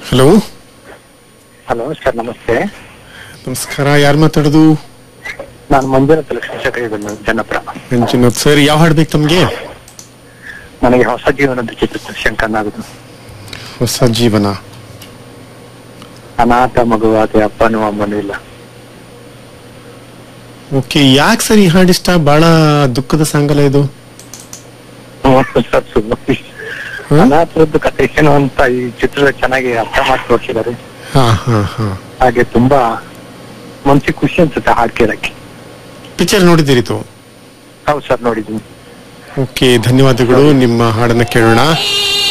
Hello hello sir ನಮಸ್ತೆ ನಮಸ್ಕಾರ ಯಾರು ಮಾತಾಡೋದು ನಾನು ಮಂಜುನಾಥ್ ಲಕ್ಷ್ಮೀ ಜನಪುರ ಮಂಜುನಾಥ್ ಸರ್ ಯಾವ ಹಾಡು ಬೇಕು ತಮಗೆ ನನಗೆ ಹೊಸ ಜೀವನದ ಚಿತ್ರ ಶಂಕರನಾಗುದು ಹೊಸ ಜೀವನ ಅನಾಥ ಮಗುವಾದ ಅಪ್ಪನೂ ಅಮ್ಮನೂ ಇಲ್ಲ ಓಕೆ ಯಾಕೆ ಸರ್ ಈ ಹಾಡು ಇಷ್ಟ ಬಹಳ ದುಃಖದ ಸಾಂಗಲ ಇದು ಸರ್ ಸುಮ್ಮನೆ ಹ್ಮ್? ಅನಾಥರದ್ದು ಕಥೆ ಏನು ಅಂತ ಈ ಚಿತ್ರದ ಚೆನ್ನಾಗಿ ಅರ್ಥ ಮಾಡಿ ತೋರಿಸಿದ್ದಾರೆ ಹಾ ಹಾ ಹಾ ಹಾಗೆ ತುಂಬಾ ಮನ್ಸಿಗೆ ಖುಷಿ ಅನ್ಸುತ್ತೆ ಹಾಡ್ ಕೇಳಕ್ಕೆ ಪಿಕ್ಚರ್ ನೋಡಿದ್ದೀರಿ ತು ಹೌದು ಸರ್ ನೋಡಿದ್ದೀನಿ ಓಕೆ ಧನ್ಯವಾದಗಳು ನಿಮ್ಮ ಹಾಡನ್ನ ಕೇಳೋಣ